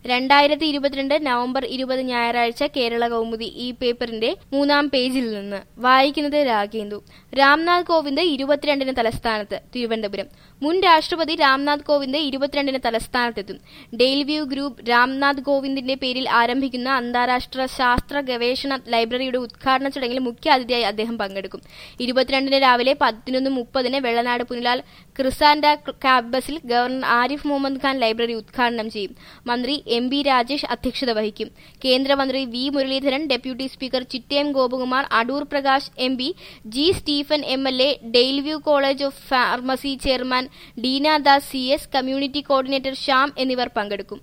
രണ്ടായിരത്തി ഇരുപത്തിരണ്ട് നവംബർ ഇരുപത് ഞായറാഴ്ച കേരള കൗമുദി ഈ പേപ്പറിന്റെ മൂന്നാം പേജിൽ നിന്ന് വായിക്കുന്നത് രാഗേന്ദു രാംനാഥ് കോവിന്ദ് ഇരുപത്തിരണ്ടിന് തലസ്ഥാനത്ത് തിരുവനന്തപുരം മുൻ രാഷ്ട്രപതി രാംനാഥ് കോവിന്ദ് ഇരുപത്തിരണ്ടിന് തലസ്ഥാനത്തെത്തും ഡെയിൽവ്യൂ ഗ്രൂപ്പ് രാംനാഥ് കോവിന്ദിന്റെ പേരിൽ ആരംഭിക്കുന്ന അന്താരാഷ്ട്ര ശാസ്ത്ര ഗവേഷണ ലൈബ്രറിയുടെ ഉദ്ഘാടന ചടങ്ങിൽ മുഖ്യ അതിഥിയായി അദ്ദേഹം പങ്കെടുക്കും ഇരുപത്തിരണ്ടിന് രാവിലെ പതിനൊന്ന് മുപ്പതിന് വെള്ളനാട് പുനലാൽ ക്രിസാൻഡ ക്യാമ്പസിൽ ഗവർണർ ആരിഫ് മുഹമ്മദ് ഖാൻ ലൈബ്രറി ഉദ്ഘാടനം ചെയ്യും മന്ത്രി എം ബി രാജേഷ് അധ്യക്ഷത വഹിക്കും കേന്ദ്രമന്ത്രി V Muraleedharan deputy speaker Chittayam Gopakumar Adoor Prakash M P G Stephen M L A Daleview college of pharmacy chairman Deena Das C S community coordinator Shyam എന്നിവർ പങ്കെടുക്കും